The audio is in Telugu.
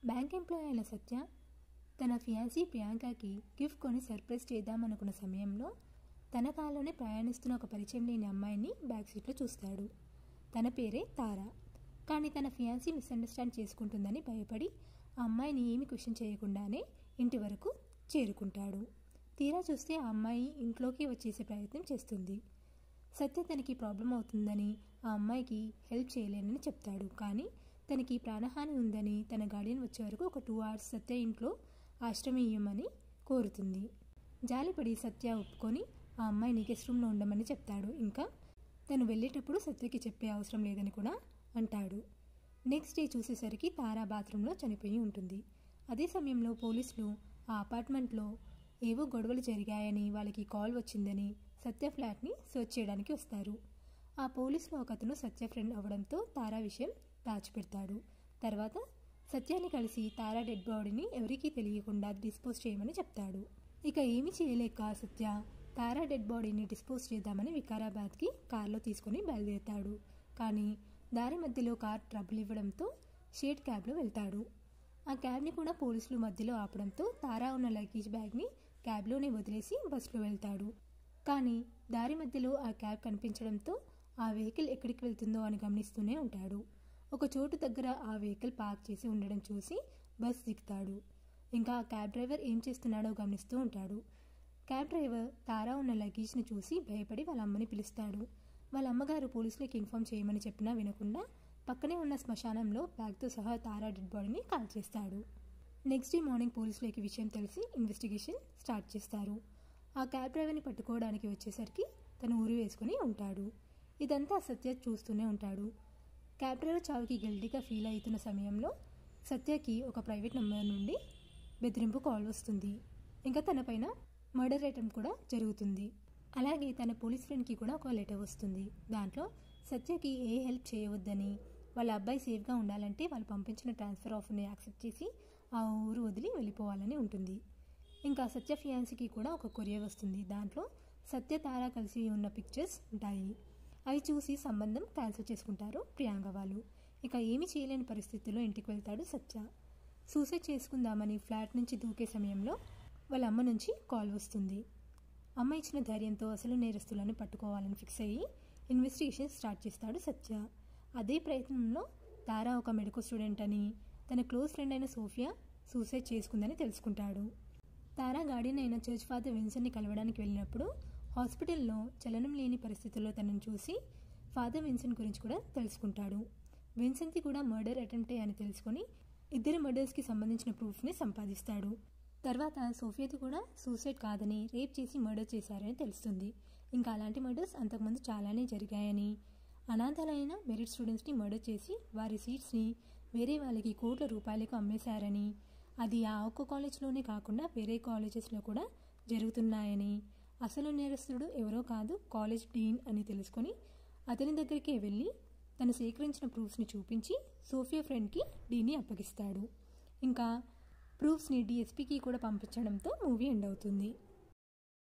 బ్యాంక్ ఎంప్లాయ్ అయిన సత్య తన ఫియాన్సీ ప్రియాంకకి గిఫ్ట్ కొని సర్ప్రైజ్ చేద్దామనుకున్న సమయంలో తన కారులోనే ప్రయాణిస్తున్న ఒక పరిచయం లేని అమ్మాయిని బ్యాక్ సీట్లో చూస్తాడు తన పేరే తారా కానీ తన ఫియాన్సీ మిస్అండర్స్టాండ్ చేసుకుంటుందని భయపడి ఆ అమ్మాయిని ఏమి క్వశ్చన్ చేయకుండానే ఇంటి వరకు చేరుకుంటాడు తీరా చూస్తే ఆ అమ్మాయి ఇంట్లోకి వచ్చేసే ప్రయత్నం చేస్తుంది సత్య తనకి ప్రాబ్లం అవుతుందని ఆ అమ్మాయికి హెల్ప్ చేయలేనని చెప్తాడు కానీ తనకి ప్రాణహాని ఉందని తన గార్డియన్ వచ్చే వరకు ఒక టూ అవర్స్ సత్య ఇంట్లో ఆశ్రమం ఇవ్వమని కోరుతుంది జాలిపడి సత్య ఒప్పుకొని ఆ అమ్మాయిని గెస్ట్ రూమ్లో ఉండమని చెప్తాడు ఇంకా తను వెళ్ళేటప్పుడు సత్యకి చెప్పే అవసరం లేదని కూడా అంటాడు నెక్స్ట్ డే చూసేసరికి తారా బాత్రూంలో చనిపోయి ఉంటుంది అదే సమయంలో పోలీసులు ఆ అపార్ట్మెంట్లో ఏవో గొడవలు జరిగాయని వాళ్ళకి కాల్ వచ్చిందని సత్య ఫ్లాట్ని సెర్చ్ చేయడానికి వస్తారు ఆ పోలీసులో ఒక అతను సత్య ఫ్రెండ్ అవ్వడంతో తారా విషయం దాచిపెడతాడు తర్వాత సత్యాన్ని కలిసి తారా డెడ్ బాడీని ఎవరికీ తెలియకుండా డిస్పోజ్ చేయమని చెప్తాడు ఇక ఏమి చేయలేక సత్య తారా డెడ్ బాడీని డిస్పోజ్ చేద్దామని వికారాబాద్కి కారులో తీసుకుని బయలుదేరుతాడు కానీ దారి మధ్యలో కార్ ట్రబుల్ ఇవ్వడంతో షేడ్ క్యాబ్లో వెళ్తాడు ఆ క్యాబ్ని కూడా పోలీసులు మధ్యలో ఆపడంతో తారా ఉన్న లగేజ్ బ్యాగ్ని క్యాబ్లోనే వదిలేసి బస్సులో వెళ్తాడు కానీ దారి మధ్యలో ఆ క్యాబ్ కనిపించడంతో ఆ వెహికల్ ఎక్కడికి వెళ్తుందో అని గమనిస్తూనే ఉంటాడు ఒక చోటు దగ్గర ఆ వెహికల్ పార్క్ చేసి ఉండడం చూసి బస్ దిగుతాడు ఇంకా ఆ క్యాబ్ డ్రైవర్ ఏం చేస్తున్నాడో గమనిస్తూ ఉంటాడు క్యాబ్ డ్రైవర్ తారా ఉన్న లగేజ్ని చూసి భయపడి వాళ్ళ అమ్మని పిలుస్తాడు వాళ్ళ అమ్మగారు పోలీసులకు ఇన్ఫామ్ చేయమని చెప్పినా వినకుండా పక్కనే ఉన్న శ్మశానంలో బ్యాగ్తో సహా తారా డెడ్ బాడీని కాల్ చేస్తాడు నెక్స్ట్ డే మార్నింగ్ పోలీసులకి విషయం తెలిసి ఇన్వెస్టిగేషన్ స్టార్ట్ చేస్తారు ఆ క్యాబ్ డ్రైవర్ని పట్టుకోవడానికి వచ్చేసరికి తను ఊరి వేసుకుని ఉంటాడు ఇదంతా సత్య చూస్తూనే ఉంటాడు క్యాబ్ డ్రైవర్ చావుకి గిల్టీగా ఫీల్ అవుతున్న సమయంలో సత్యకి ఒక ప్రైవేట్ నెంబర్ నుండి బెదిరింపు కాల్ వస్తుంది ఇంకా తన పైన మర్డర్ అటెంప్ట్ కూడా జరుగుతుంది అలాగే తన పోలీస్ ఫ్రెండ్కి కూడా ఒక లెటర్ వస్తుంది దాంట్లో సత్యకి ఏ హెల్ప్ చేయవద్దని వాళ్ళ అబ్బాయి సేఫ్గా ఉండాలంటే వాళ్ళు పంపించిన ట్రాన్స్ఫర్ ఆఫర్ని యాక్సెప్ట్ చేసి ఆ ఊరు వదిలి వెళ్ళిపోవాలని ఉంటుంది ఇంకా సత్య ఫియాన్సీకి కూడా ఒక కొరియర్ వస్తుంది దాంట్లో సత్య తారా కలిసి ఉన్న పిక్చర్స్ ఉంటాయి అవి చూసి సంబంధం క్యాన్సిల్ చేసుకుంటారు ప్రియాంక వాళ్ళు ఇక ఏమీ చేయలేని పరిస్థితుల్లో ఇంటికి వెళ్తాడు సత్య సూసైడ్ చేసుకుందామని ఫ్లాట్ నుంచి దూకే సమయంలో వాళ్ళ అమ్మ నుంచి కాల్ వస్తుంది అమ్మ ఇచ్చిన ధైర్యంతో అసలు నేరస్తులను పట్టుకోవాలని ఫిక్స్ అయ్యి ఇన్వెస్టిగేషన్ స్టార్ట్ చేస్తాడు సత్య అదే ప్రయత్నంలో తారా ఒక మెడికల్ స్టూడెంట్ అని తన క్లోజ్ ఫ్రెండ్ అయిన సోఫియా సూసైడ్ చేసుకుందని తెలుసుకుంటాడు తారా గార్డియన్ అయిన చర్చ్ ఫాదర్ విన్సెంట్ని కలవడానికి వెళ్ళినప్పుడు హాస్పిటల్లో చలనం లేని పరిస్థితుల్లో తనను చూసి ఫాదర్ విన్సెంట్ గురించి కూడా తెలుసుకుంటాడు విన్సెంట్ది కూడా మర్డర్ అటెంప్టే అని తెలుసుకొని ఇద్దరు మర్డర్స్కి సంబంధించిన ప్రూఫ్ని సంపాదిస్తాడు తర్వాత సోఫియాది కూడా సూసైడ్ కాదని రేప్ చేసి మర్డర్ చేశారని తెలుస్తుంది ఇంకా అలాంటి మర్డర్స్ అంతకుముందు చాలానే జరిగాయని అనాథలైన మెరిట్ స్టూడెంట్స్ని మర్డర్ చేసి వారి సీట్స్ని వేరే వాళ్ళకి కోట్ల రూపాయలకు అమ్మేశారని అది ఆ ఒక్క కాలేజ్లోనే కాకుండా వేరే కాలేజెస్లో కూడా జరుగుతున్నాయని అసలు నేరస్తుడు ఎవరో కాదు కాలేజ్ డీన్ అని తెలుసుకొని అతని దగ్గరికే వెళ్ళి తను సేకరించిన ప్రూఫ్స్ని చూపించి సోఫియా ఫ్రెండ్కి డీని అప్పగిస్తాడు ఇంకా ప్రూఫ్స్ని డిఎస్పీకి కూడా పంపించడంతో మూవీ ఎండ్ అవుతుంది